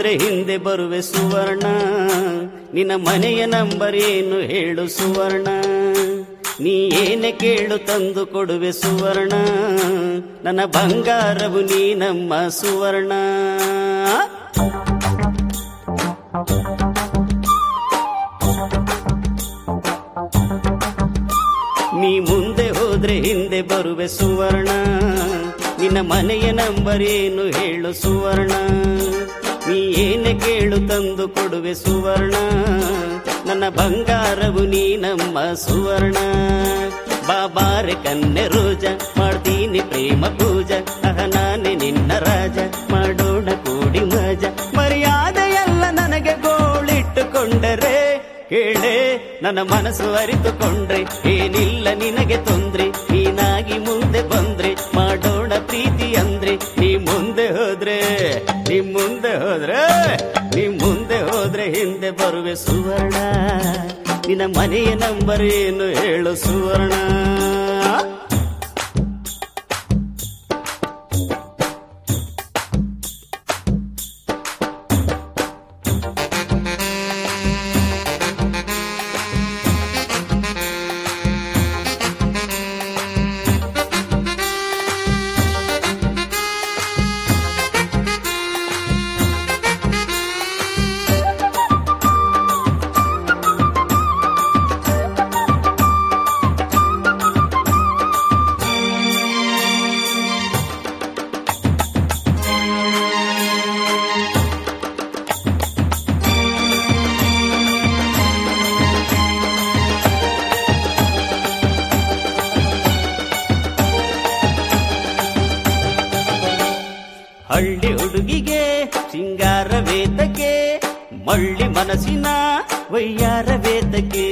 ಹೋದ್ರೆ ಹಿಂದೆ ಬರುವೆ ಸುವರ್ಣ ನಿನ್ನ ಮನೆಯ ನಂಬರ್ ಏನು ಹೇಳು ಸುವರ್ಣ ನೀ ಏನೇ ಕೇಳು ತಂದು ಕೊಡುವೆ ಸುವರ್ಣ ನನ್ನ ಬಂಗಾರವು ನೀ ನಮ್ಮ ಸುವರ್ಣ ನೀ ಮುಂದೆ ಹೋದ್ರೆ ಹಿಂದೆ ಬರುವೆ ಸುವರ್ಣ ನಿನ್ನ ಮನೆಯ ನಂಬರ್ ಏನು ಹೇಳು ಸುವರ್ಣ ನೀ ಏನೇ ಕೇಳು ತಂದು ಕೊಡುವೆ ಸುವರ್ಣ ನನ್ನ ಬಂಗಾರವು ನೀ ನಮ್ಮ ಸುವರ್ಣ ಬಾಬಾರೆ ಕನ್ನೆ ರೋಜ ಮಾಡ್ತೀನಿ ಪ್ರೇಮ ಪೂಜ ಅಹ ನಾನೇ ನಿನ್ನ ರಾಜ ಮಾಡೋಣ ಕೂಡಿ ಮಜ ಮರ್ಯಾದೆ ಎಲ್ಲ ನನಗೆ ಗೋಳಿಟ್ಟುಕೊಂಡರೆ ಕೇಳೆ ನನ್ನ ಮನಸ್ಸು ಅರಿತುಕೊಂಡ್ರೆ ಏನಿಲ್ಲ ನಿನಗೆ ತೊಂದ್ರೆ ನೀನಾಗಿ ಮುಂದೆ ಬಂದ್ರೆ ಮಾಡೋಣ ಪ್ರೀತಿ ಅಂದ್ರೆ ನೀ ಮುಂದೆ ಹೋದ್ರೆ ನೀ ಮುಂದೆ ಹೋದ್ರೆ ನೀ ಮುಂದೆ ಹೋದ್ರೆ ಹಿಂದೆ ಬರುವೆ ಸುವರ್ಣ ನಿನ್ನ ಮನೆಯ ನಂಬರ್ ಏನು ಹೇಳು ಸುವರ್ಣ ಹಳ್ಳಿ ಹುಡುಗಿಗೆ ಸಿಂಗಾರ ವೇದಕ್ಕೆ ಮಳ್ಳಿ ಮನಸ್ಸಿನ ವಯ್ಯಾರ ವೇದಕ್ಕೆ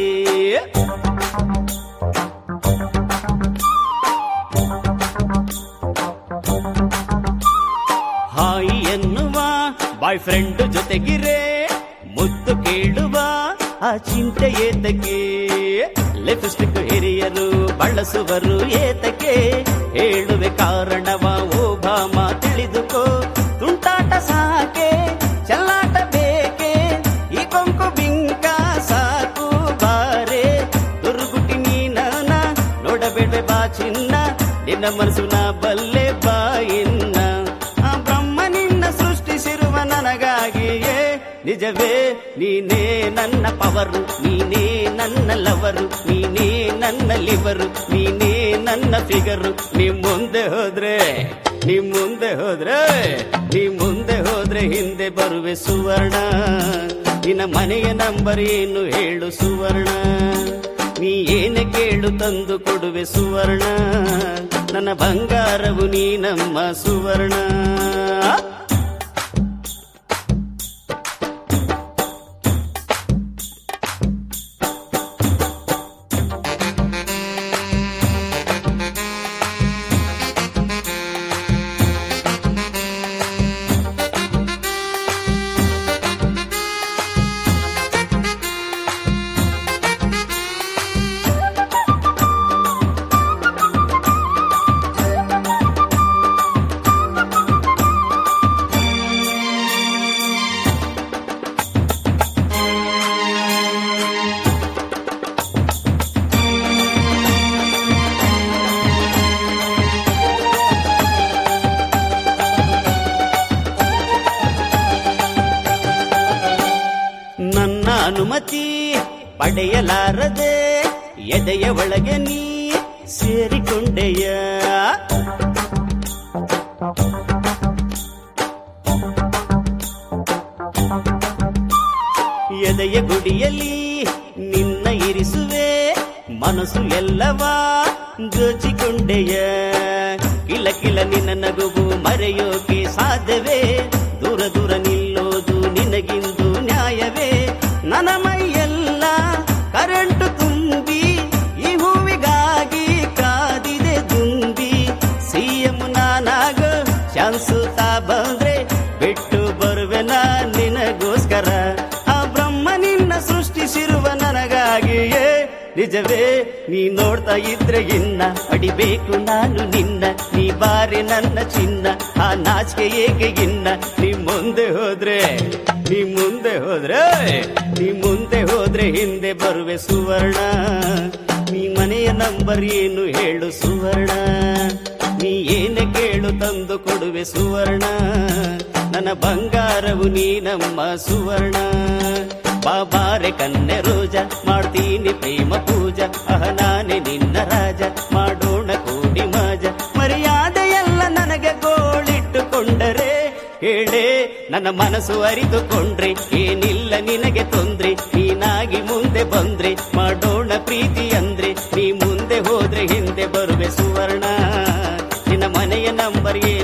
ಹಾಯಿ ಎನ್ನುವ ಬಾಯ್ ಫ್ರೆಂಡ್ ಜೊತೆಗಿರೆ ಮುದ್ದು ಕೇಳುವ ಆ ಚಿಂತೆ ಏತಕ್ಕೆ ಲಿಪ್ಸ್ಟಿಕ್ ಹಿರಿಯರು ಬಳಸುವರು ಏತಕ್ಕೆ ಹೇಳುವೆ ಕಾರಣವ ಓ ಭಾಮ ತಿಳಿದುಕೋ ತುಂಟಾಟ ಸಾಕೆ ಚೆಲ್ಲಾಟ ಬೇಕೆ ಈ ಕೊಂಕು ಬಿಂಕ ಸಾಕು ಬಾರೆ ದುರ್ಗುಟಿ ನೀನನ ನೋಡಬೇಡ ಬಾ ಚಿನ್ನ ನಿನ್ನ ಮನಸ್ಸು ನಾ ಬಲ್ಲೆ ಬಾ ಇನ್ನ ಆ ಬ್ರಹ್ಮ ನಿನ್ನ ಸೃಷ್ಟಿಸಿರುವ ನನಗಾಗಿಯೇ ನಿಜವೇ ನೀನೇ ನನ್ನ ಪವರು ನೀನೇ ನನ್ನ ಲವರು ನೀನೇ ನನ್ನ ಲಿವರು ನೀನೇ ನನ್ನ ಫಿಗರು ನೀ ಮುಂದೆ ಹೋದ್ರೆ ನೀ ಮುಂದೆ ಹೋದ್ರೆ ನೀ ಮುಂದೆ ಹೋದ್ರೆ ಹಿಂದೆ ಬರುವೆ ಸುವರ್ಣ ನಿನ್ನ ಮನೆಯ ನಂಬರ್ ಏನು ಹೇಳು ಸುವರ್ಣ ನೀ ಏನೇ ಕೇಳು ತಂದು ಕೊಡುವೆ ಸುವರ್ಣ ನನ್ನ ಬಂಗಾರವು ನೀ ನಮ್ಮ ಸುವರ್ಣ ನನ್ನ ಅನುಮತಿ ಪಡೆಯಲಾರದೆ ಎದೆಯ ಒಳಗೆ ನೀ ಸೇರಿಕೊಂಡೆಯ ಎದೆಯ ಗುಡಿಯಲ್ಲಿ ನಿನ್ನ ಇರಿಸುವೆ ಮನಸ್ಸು ಎಲ್ಲವಾ ದೋಚಿಕೊಂಡೆಯ ಕಿಲ ಕಿಲ ನಿನ್ನ ನಗುವು ಮರೆಯೋಕೆ ಸಾಧ್ಯವೇ ದೂರ ದೂರ ನಿಲ್ಲೋದು ನಿನಗಿಂದು ನ್ಯಾಯವೇ ನನ್ನ ಮೈಯೆಲ್ಲ ಕರೆಂಟು ತುಂಬಿ ಈ ಹೂವಿಗಾಗಿ ಕಾದಿದೆ ತುಂಬಿ ಸಿಎಂ ನಾನಾಗ ಚಾನ್ಸು ತಾ ಬಂದ್ರೆ ಬಿಟ್ಟು ಬರುವೆ ನಾ ನಿನಗೋಸ್ಕರ ಆ ಬ್ರಹ್ಮ ನಿನ್ನ ಸೃಷ್ಟಿಸಿರುವ ನನಗಾಗಿಯೇ ನಿಜವೇ ನೀ ನೋಡ್ತಾ ಇದ್ರೆ ಇನ್ನ ಅಡಿಬೇಕು ನಾನು ನಿನ್ನ ನೀ ಬಾರಿ ನನ್ನ ಚಿನ್ನ ಆ ನಾಚಿಕೆ ಏಕೆ ಇನ್ನ ನೀ ಮುಂದೆ ಹೋದ್ರೆ ನೀ ಮುಂದೆ ಹೋದ್ರೆ ನೀ ಮುಂದೆ ಹೋದ್ರೆ ಹಿಂದೆ ಬರುವೆ ಸುವರ್ಣ ನೀ ಮನೆಯ ನಂಬರ್ ಏನು ಹೇಳು ಸುವರ್ಣ ನೀ ಏನೇ ಕೇಳು ತಂದು ಕೊಡುವೆ ಸುವರ್ಣ ನನ್ನ ಬಂಗಾರವು ನೀ ನಮ್ಮ ಸುವರ್ಣ ಬಾಬಾರೆ ಕನ್ನೆ ರೋಜ ಮಾಡ್ತೀನಿ ಪ್ರೇಮ ಪೂಜಾ ಅಹ ನಾನೇ ನಿನ್ನ ರಾಜ ಮಾಡೋಣ ಕೂಡಿ ಮಾಜ ಮರ್ಯಾದೆಯಲ್ಲ ನನಗೆ ಗೋಳಿಟ್ಟುಕೊಂಡರೆ ಹೇಳೇ ನನ್ನ ಮನಸ್ಸು ಅರಿತುಕೊಂಡ್ರೆ ಏನಿಲ್ಲ ನಿನಗೆ ತೊಂದ್ರೆ ನೀನಾಗಿ ಮುಂದೆ ಬಂದ್ರೆ ಮಾಡೋಣ ಪ್ರೀತಿ ಅಂದ್ರೆ ನೀ ಮುಂದೆ ಹೋದ್ರೆ ಹಿಂದೆ ಬರುವೆ ಸುವರ್ಣ ನಿನ್ನ ಮನೆಯ ನಂಬರ್